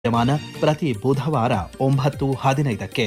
ವಿದ್ಯಮಾನ ಪ್ರತಿ ಬುಧವಾರ ಒಂಬತ್ತು ಹದಿನೈದಕ್ಕೆ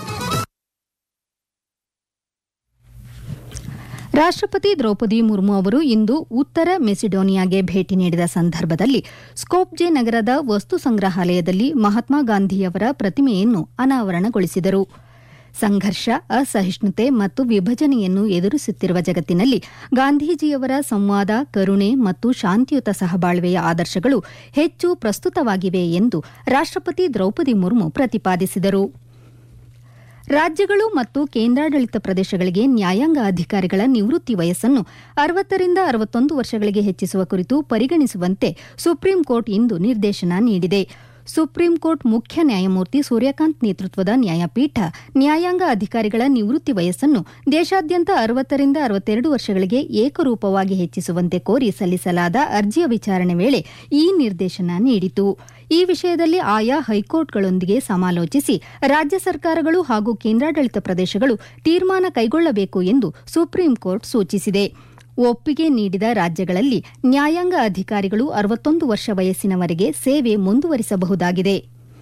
ರಾಷ್ಟ್ರಪತಿ ದ್ರೌಪದಿ ಮುರ್ಮು ಅವರು ಇಂದು ಉತ್ತರ ಮೆಸಿಡೋನಿಯಾಗೆ ಭೇಟಿ ನೀಡಿದ ಸಂದರ್ಭದಲ್ಲಿ ಸ್ಕೋಪ್ಜೆ ನಗರದ ವಸ್ತು ಸಂಗ್ರಹಾಲಯದಲ್ಲಿ ಮಹಾತ್ಮ ಗಾಂಧಿಯವರ ಪ್ರತಿಮೆಯನ್ನು ಅನಾವರಣಗೊಳಿಸಿದರು ಸಂಘರ್ಷ ಅಸಹಿಷ್ಣುತೆ ಮತ್ತು ವಿಭಜನೆಯನ್ನು ಎದುರಿಸುತ್ತಿರುವ ಜಗತ್ತಿನಲ್ಲಿ ಗಾಂಧೀಜಿಯವರ ಸಂವಾದ ಕರುಣೆ ಮತ್ತು ಶಾಂತಿಯುತ ಸಹಬಾಳ್ವೆಯ ಆದರ್ಶಗಳು ಹೆಚ್ಚು ಪ್ರಸ್ತುತವಾಗಿವೆ ಎಂದು ರಾಷ್ಟ್ರಪತಿ ದ್ರೌಪದಿ ಮುರ್ಮು ಪ್ರತಿಪಾದಿಸಿದರು ರಾಜ್ಯಗಳು ಮತ್ತು ಕೇಂದ್ರಾಡಳಿತ ಪ್ರದೇಶಗಳಿಗೆ ನ್ಯಾಯಾಂಗ ಅಧಿಕಾರಿಗಳ ನಿವೃತ್ತಿ ವಯಸ್ಸನ್ನು ಅರವತ್ತರಿಂದ ಅರವತ್ತೊಂದು ವರ್ಷಗಳಿಗೆ ಹೆಚ್ಚಿಸುವ ಕುರಿತು ಪರಿಗಣಿಸುವಂತೆ ಸುಪ್ರೀಂ ಕೋರ್ಟ್ ಇಂದು ನಿರ್ದೇಶನ ನೀಡಿದೆ ಸುಪ್ರೀಂ ಕೋರ್ಟ್ ಮುಖ್ಯ ನ್ಯಾಯಮೂರ್ತಿ ಸೂರ್ಯಕಾಂತ್ ನೇತೃತ್ವದ ನ್ಯಾಯಪೀಠ ನ್ಯಾಯಾಂಗ ಅಧಿಕಾರಿಗಳ ನಿವೃತ್ತಿ ವಯಸ್ಸನ್ನು ದೇಶಾದ್ಯಂತ ಅರವತ್ತರಿಂದ ಅರವತ್ತೆರಡು ವರ್ಷಗಳಿಗೆ ಏಕರೂಪವಾಗಿ ಹೆಚ್ಚಿಸುವಂತೆ ಕೋರಿ ಸಲ್ಲಿಸಲಾದ ಅರ್ಜಿಯ ವಿಚಾರಣೆ ವೇಳೆ ಈ ನಿರ್ದೇಶನ ನೀಡಿತು ಈ ವಿಷಯದಲ್ಲಿ ಆಯಾ ಹೈಕೋರ್ಟ್ಗಳೊಂದಿಗೆ ಸಮಾಲೋಚಿಸಿ ರಾಜ್ಯ ಸರ್ಕಾರಗಳು ಹಾಗೂ ಕೇಂದ್ರಾಡಳಿತ ಪ್ರದೇಶಗಳು ತೀರ್ಮಾನ ಕೈಗೊಳ್ಳಬೇಕು ಎಂದು ಸುಪ್ರೀಂ ಕೋರ್ಟ್ ಸೂಚಿಸಿದೆ ಒಪ್ಪಿಗೆ ನೀಡಿದ ರಾಜ್ಯಗಳಲ್ಲಿ ನ್ಯಾಯಾಂಗ ಅಧಿಕಾರಿಗಳು ಅರವತ್ತೊಂದು ವರ್ಷ ವಯಸ್ಸಿನವರೆಗೆ ಸೇವೆ ಮುಂದುವರಿಸಬಹುದಾಗಿದೆ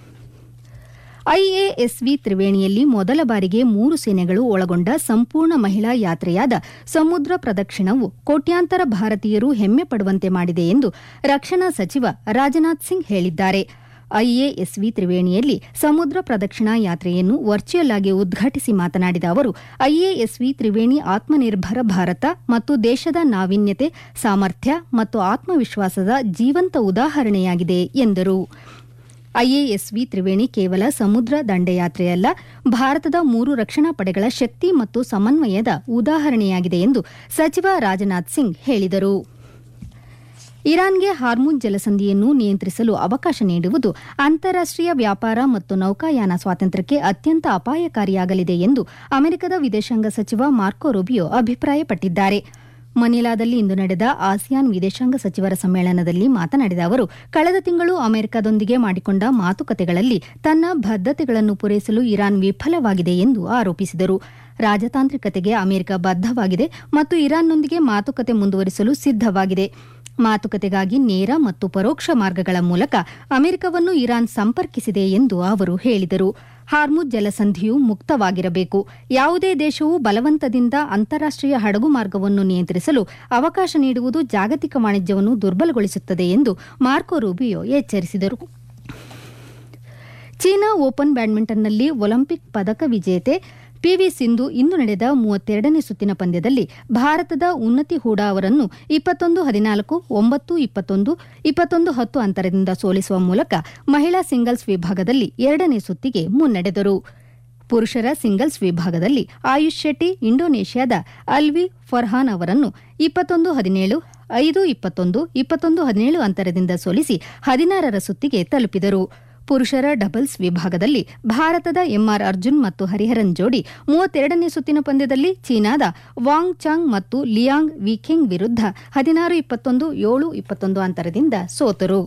ಐಎಎಸ್ವಿ ತ್ರಿವೇಣಿಯಲ್ಲಿ ಮೊದಲ ಬಾರಿಗೆ ಮೂರು ಸೇನೆಗಳು ಒಳಗೊಂಡ ಸಂಪೂರ್ಣ ಮಹಿಳಾ ಯಾತ್ರೆಯಾದ ಸಮುದ್ರ ಪ್ರದಕ್ಷಿಣವು ಕೋಟ್ಯಾಂತರ ಭಾರತೀಯರು ಹೆಮ್ಮೆ ಪಡುವಂತೆ ಮಾಡಿದೆ ಎಂದು ರಕ್ಷಣಾ ಸಚಿವ ರಾಜನಾಥ್ ಸಿಂಗ್ ಹೇಳಿದ್ದಾರೆ ಐಎಎಸ್ವಿ ತ್ರಿವೇಣಿಯಲ್ಲಿ ಸಮುದ್ರ ಪ್ರದಕ್ಷಿಣಾ ಯಾತ್ರೆಯನ್ನು ವರ್ಚುವಲ್ ಆಗಿ ಉದ್ಘಾಟಿಸಿ ಮಾತನಾಡಿದ ಅವರು ಐಎಎಸ್ವಿ ತ್ರಿವೇಣಿ ಆತ್ಮನಿರ್ಭರ ಭಾರತ ಮತ್ತು ದೇಶದ ನಾವೀನ್ಯತೆ ಸಾಮರ್ಥ್ಯ ಮತ್ತು ಆತ್ಮವಿಶ್ವಾಸದ ಜೀವಂತ ಉದಾಹರಣೆಯಾಗಿದೆ ಎಂದರು ಐಎಎಸ್ವಿ ತ್ರಿವೇಣಿ ಕೇವಲ ಸಮುದ್ರ ದಂಡಯಾತ್ರೆಯಲ್ಲ ಭಾರತದ ಮೂರು ರಕ್ಷಣಾ ಪಡೆಗಳ ಶಕ್ತಿ ಮತ್ತು ಸಮನ್ವಯದ ಉದಾಹರಣೆಯಾಗಿದೆ ಎಂದು ಸಚಿವ ರಾಜನಾಥ್ ಸಿಂಗ್ ಹೇಳಿದರು ಇರಾನ್ಗೆ ಹಾರ್ಮುಜ್ ಜಲಸಂಧಿಯನ್ನು ನಿಯಂತ್ರಿಸಲು ಅವಕಾಶ ನೀಡುವುದು ಅಂತಾರಾಷ್ಟೀಯ ವ್ಯಾಪಾರ ಮತ್ತು ನೌಕಾಯಾನ ಸ್ವಾತಂತ್ರ್ಯಕ್ಕೆ ಅತ್ಯಂತ ಅಪಾಯಕಾರಿಯಾಗಲಿದೆ ಎಂದು ಅಮೆರಿಕದ ವಿದೇಶಾಂಗ ಸಚಿವ ಮಾರ್ಕೊ ರುಬಿಯೋ ಅಭಿಪ್ರಾಯಪಟ್ಟಿದ್ದಾರೆ ಮನಿಲಾದಲ್ಲಿ ಇಂದು ನಡೆದ ಆಸಿಯಾನ್ ವಿದೇಶಾಂಗ ಸಚಿವರ ಸಮ್ಮೇಳನದಲ್ಲಿ ಮಾತನಾಡಿದ ಅವರು ಕಳೆದ ತಿಂಗಳು ಅಮೆರಿಕದೊಂದಿಗೆ ಮಾಡಿಕೊಂಡ ಮಾತುಕತೆಗಳಲ್ಲಿ ತನ್ನ ಬದ್ಧತೆಗಳನ್ನು ಪೂರೈಸಲು ಇರಾನ್ ವಿಫಲವಾಗಿದೆ ಎಂದು ಆರೋಪಿಸಿದರು ರಾಜತಾಂತ್ರಿಕತೆಗೆ ಅಮೆರಿಕ ಬದ್ಧವಾಗಿದೆ ಮತ್ತು ಇರಾನ್ನೊಂದಿಗೆ ಮಾತುಕತೆ ಮುಂದುವರಿಸಲು ಸಿದ್ದವಾಗಿದೆ ಮಾತುಕತೆಗಾಗಿ ನೇರ ಮತ್ತು ಪರೋಕ್ಷ ಮಾರ್ಗಗಳ ಮೂಲಕ ಅಮೆರಿಕವನ್ನು ಇರಾನ್ ಸಂಪರ್ಕಿಸಿದೆ ಎಂದು ಅವರು ಹೇಳಿದರು ಹಾರ್ಮುಜ್ ಜಲಸಂಧಿಯು ಮುಕ್ತವಾಗಿರಬೇಕು ಯಾವುದೇ ದೇಶವು ಬಲವಂತದಿಂದ ಅಂತಾರಾಷ್ಟೀಯ ಹಡಗು ಮಾರ್ಗವನ್ನು ನಿಯಂತ್ರಿಸಲು ಅವಕಾಶ ನೀಡುವುದು ಜಾಗತಿಕ ವಾಣಿಜ್ಯವನ್ನು ದುರ್ಬಲಗೊಳಿಸುತ್ತದೆ ಎಂದು ಮಾರ್ಕೊ ರೂಬಿಯೋ ಎಚ್ಚರಿಸಿದರು ಚೀನಾ ಓಪನ್ ಬ್ಯಾಡ್ಮಿಂಟನ್ನಲ್ಲಿ ಒಲಿಂಪಿಕ್ ಪದಕ ವಿಜೇತೆ ಪಿವಿ ಸಿಂಧು ಇಂದು ನಡೆದ ಮೂವತ್ತೆರಡನೇ ಸುತ್ತಿನ ಪಂದ್ಯದಲ್ಲಿ ಭಾರತದ ಉನ್ನತಿ ಹೂಡಾ ಅವರನ್ನು ಇಪ್ಪತ್ತೊಂದು ಹದಿನಾಲ್ಕು ಒಂಬತ್ತು ಇಪ್ಪತ್ತೊಂದು ಇಪ್ಪತ್ತೊಂದು ಹತ್ತು ಅಂತರದಿಂದ ಸೋಲಿಸುವ ಮೂಲಕ ಮಹಿಳಾ ಸಿಂಗಲ್ಸ್ ವಿಭಾಗದಲ್ಲಿ ಎರಡನೇ ಸುತ್ತಿಗೆ ಮುನ್ನಡೆದರು ಪುರುಷರ ಸಿಂಗಲ್ಸ್ ವಿಭಾಗದಲ್ಲಿ ಆಯುಷ್ ಶೆಟ್ಟಿ ಇಂಡೋನೇಷ್ಯಾದ ಅಲ್ವಿ ಫರ್ಹಾನ್ ಅವರನ್ನು ಇಪ್ಪತ್ತೊಂದು ಹದಿನೇಳು ಐದು ಇಪ್ಪತ್ತೊಂದು ಇಪ್ಪತ್ತೊಂದು ಹದಿನೇಳು ಅಂತರದಿಂದ ಸೋಲಿಸಿ ಹದಿನಾರರ ಸುತ್ತಿಗೆ ತಲುಪಿದರು ಪುರುಷರ ಡಬಲ್ಸ್ ವಿಭಾಗದಲ್ಲಿ ಭಾರತದ ಎಂಆರ್ ಅರ್ಜುನ್ ಮತ್ತು ಹರಿಹರನ್ ಜೋಡಿ ಮೂವತ್ತೆರಡನೇ ಸುತ್ತಿನ ಪಂದ್ಯದಲ್ಲಿ ಚೀನಾದ ವಾಂಗ್ ಚಾಂಗ್ ಮತ್ತು ಲಿಯಾಂಗ್ ವಿಖೆಂಗ್ ವಿರುದ್ಧ ಹದಿನಾರು ಇಪ್ಪತ್ತೊಂದು ಏಳು ಇಪ್ಪತ್ತೊಂದು ಅಂತರದಿಂದ ಸೋತರು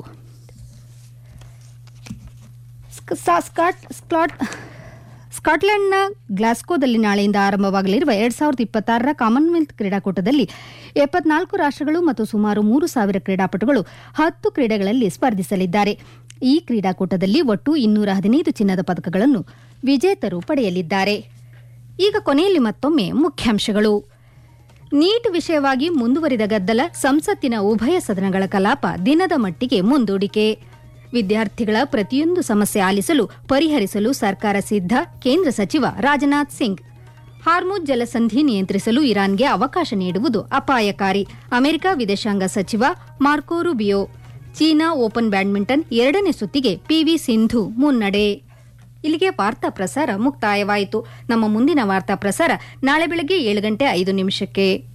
ಸ್ಕಾಟ್ಲೆಂಡ್ನ ಗ್ಲಾಸ್ಕೋದಲ್ಲಿ ನಾಳೆಯಿಂದ ಆರಂಭವಾಗಲಿರುವ ಎರಡ್ ಸಾವಿರದ ಇಪ್ಪತ್ತಾರರ ಕಾಮನ್ವೆಲ್ತ್ ಕ್ರೀಡಾಕೂಟದಲ್ಲಿ ಎಪ್ಪತ್ನಾಲ್ಕು ರಾಷ್ಟಗಳು ಮತ್ತು ಸುಮಾರು ಮೂರು ಸಾವಿರ ಕ್ರೀಡಾಪಟುಗಳು ಹತ್ತು ಕ್ರೀಡೆಗಳಲ್ಲಿ ಸ್ಪರ್ಧಿಸಲಿದ್ದಾರೆ ಈ ಕ್ರೀಡಾಕೂಟದಲ್ಲಿ ಒಟ್ಟು ಇನ್ನೂರ ಹದಿನೈದು ಚಿನ್ನದ ಪದಕಗಳನ್ನು ವಿಜೇತರು ಪಡೆಯಲಿದ್ದಾರೆ ಈಗ ಕೊನೆಯಲ್ಲಿ ಮತ್ತೊಮ್ಮೆ ಮುಖ್ಯಾಂಶಗಳು ನೀಟ್ ವಿಷಯವಾಗಿ ಮುಂದುವರಿದ ಗದ್ದಲ ಸಂಸತ್ತಿನ ಉಭಯ ಸದನಗಳ ಕಲಾಪ ದಿನದ ಮಟ್ಟಿಗೆ ಮುಂದೂಡಿಕೆ ವಿದ್ಯಾರ್ಥಿಗಳ ಪ್ರತಿಯೊಂದು ಸಮಸ್ಯೆ ಆಲಿಸಲು ಪರಿಹರಿಸಲು ಸರ್ಕಾರ ಸಿದ್ಧ ಕೇಂದ್ರ ಸಚಿವ ರಾಜನಾಥ್ ಸಿಂಗ್ ಹಾರ್ಮುಜ್ ಜಲಸಂಧಿ ನಿಯಂತ್ರಿಸಲು ಇರಾನ್ಗೆ ಅವಕಾಶ ನೀಡುವುದು ಅಪಾಯಕಾರಿ ಅಮೆರಿಕ ವಿದೇಶಾಂಗ ಸಚಿವ Marco Rubio China open badminton ಎರಡನೇ ಸುತ್ತಿಗೆ ಪಿವಿ ಸಿಂಧು ಮುನ್ನಡೆ ಇಲ್ಲಿಗೆ ವಾರ್ತಾ ಪ್ರಸಾರ ಮುಕ್ತಾಯವಾಯಿತು ನಮ್ಮ ಮುಂದಿನ ವಾರ್ತಾ ಪ್ರಸಾರ ನಾಳೆ ಬೆಳಗ್ಗೆ ಏಳು ಗಂಟೆ ಐದು ನಿಮಿಷಕ್ಕೆ